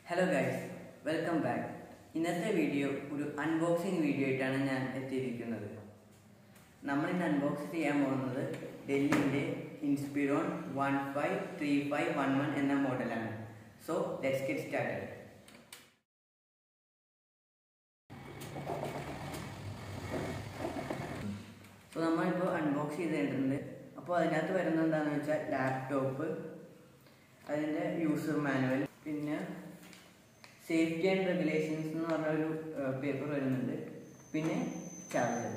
hello guys welcome back ഇന്നത്തെ video ഒരു unboxing video ആയിട്ടാണ് ഞാൻ എത്തിയിരിക്കുന്നത് നമ്മൾ ഇന്ന് അൺബോക്സ് ചെയ്യാൻ പോകുന്നത് ഡെല്ലിൻ്റെ Inspiron one five three five one one എന്ന മോഡലാണ് so let's get started so നമ്മളിപ്പോൾ അൺബോക്സ് ചെയ്തിട്ടുണ്ട് അപ്പോൾ അതിനകത്ത് വരുന്നത് എന്താണെന്ന് വെച്ചാൽ ലാപ്ടോപ്പ് അതിൻ്റെ യൂസർ മാനുവൽ പിന്നെ സേഫ്റ്റി ആൻഡ് റെഗുലേഷൻസ് എന്ന് പറഞ്ഞ ഒരു പേപ്പർ വരുന്നുണ്ട് പിന്നെ ചാർജർ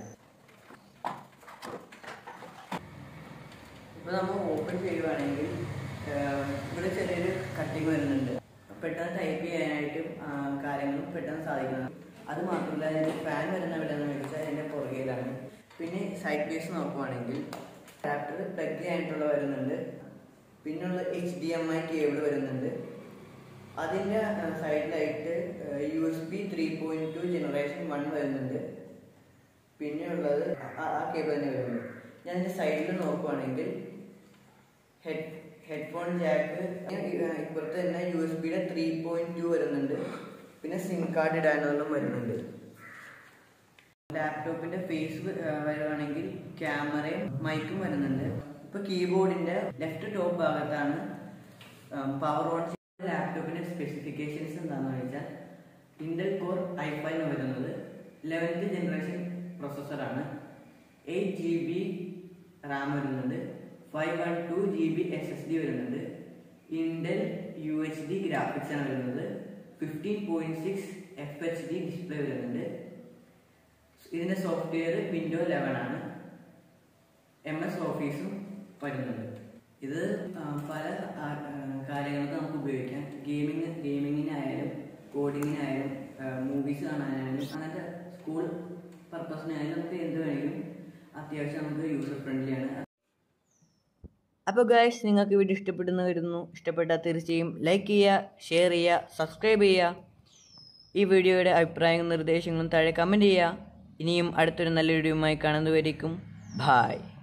ഇപ്പോൾ നമ്മൾ ഓപ്പൺ ചെയ്യുവാണെങ്കിൽ ഏഹ്, ഇവിടെ ചെറിയൊരു കട്ടിങ് വരുന്നുണ്ട് പെട്ടെന്ന് ടൈപ്പ് ചെയ്യാനായിട്ടും ആ, കാര്യങ്ങളും പെട്ടെന്ന് സാധിക്കുന്നതാണ് അത് മാത്രമല്ല അതിൻ്റെ ഫാൻ വരുന്ന എവിടെയാണെന്ന് വെച്ചാൽ അതിൻ്റെ പുറകിലാണ് പിന്നെ സൈഡ് പീസ് നോക്കുവാണെങ്കിൽ അഡാപ്റ്റർ പ്ലഗ് ചെയ്യാനായിട്ടുള്ള വരുന്നുണ്ട് പിന്നുള്ള H D M I cable വരുന്നുണ്ട് അതിൻ്റെ സൈഡിലായിട്ട് U S B three point two generation one വരുന്നുണ്ട് പിന്നെ ഉള്ളത് ആ- ആ കേബിൾ തന്നെ വരുന്നത് ഞാൻ ഇതിൻ്റെ സൈഡിൽ നോക്കുവാണെങ്കിൽ ഹെഡ് ഹെഡ്ഫോൺ ജാക്ക് ഇപ്പുറത്ത് തന്നെ യു എസ് ബിയുടെ ത്രീ പോയിന്റ് ടു വരുന്നുണ്ട് പിന്നെ സിം കാർഡ് ഇടാനുള്ളതും വരുന്നുണ്ട് ലാപ്ടോപ്പിന്റെ ഫേസ് വരുവാണെങ്കിൽ ക്യാമറയും മൈക്കും വരുന്നുണ്ട് ഇപ്പൊ കീബോർഡിന്റെ ലെഫ്റ്റ് ടോപ്പ് ഭാഗത്താണ് പവർ ഓൺ ലാപ്ടോപ്പിന്റെ സ്പെസിഫിക്കേഷൻസ് എന്താണെന്ന് വെച്ചാൽ ഇന്റൽ കോർ ഐ ഫൈവ് വരുന്നത് ലെവൻത്ത് ജനറേഷൻ പ്രൊസസ്സറാണ് എയ്റ്റ് ജി ബി റാം വരുന്നുണ്ട് five one two G B S S D വരുന്നുണ്ട് Intel U H D graphics ആണ് വരുന്നത് fifteen point six F H D display വരുന്നുണ്ട് ഇതിന്റെ സോഫ്റ്റ്വെയർ വിൻഡോ ലെവൻ ആണ് M S ഓഫീസും വരുന്നുണ്ട് ഇത് ആ, പല ആ, ആ, കാര്യങ്ങൾക്ക് നമുക്ക് ഉപയോഗിക്കാം ഗെയിമിങ് ഗെയിമിങ്ങിനായാലും കോഡിങ്ങിനായാലും മൂവീസ് കാണാനായാലും അങ്ങനത്തെ സ്കൂൾ പർപ്പസിനായാലും നമുക്ക് എന്ത് വേണമെങ്കിലും അത്യാവശ്യം നമുക്ക് യൂസർ ഫ്രണ്ട്ലി ആണ് അപ്പോൾ ഗൈസ് നിങ്ങൾക്ക് വീഡിയോ ഇഷ്ടപ്പെടുന്നു വരുന്നു ഇഷ്ടപ്പെട്ടാൽ തീർച്ചയായും ലൈക്ക് ചെയ്യുക ഷെയർ ചെയ്യുക സബ്സ്ക്രൈബ് ചെയ്യുക ഈ വീഡിയോയുടെ അഭിപ്രായങ്ങളും നിർദ്ദേശങ്ങളും താഴെ കമൻറ്റ് ചെയ്യുക ഇനിയും അടുത്തൊരു നല്ല വീഡിയോയുമായി കാണുന്നതുവരേക്കും ബായ്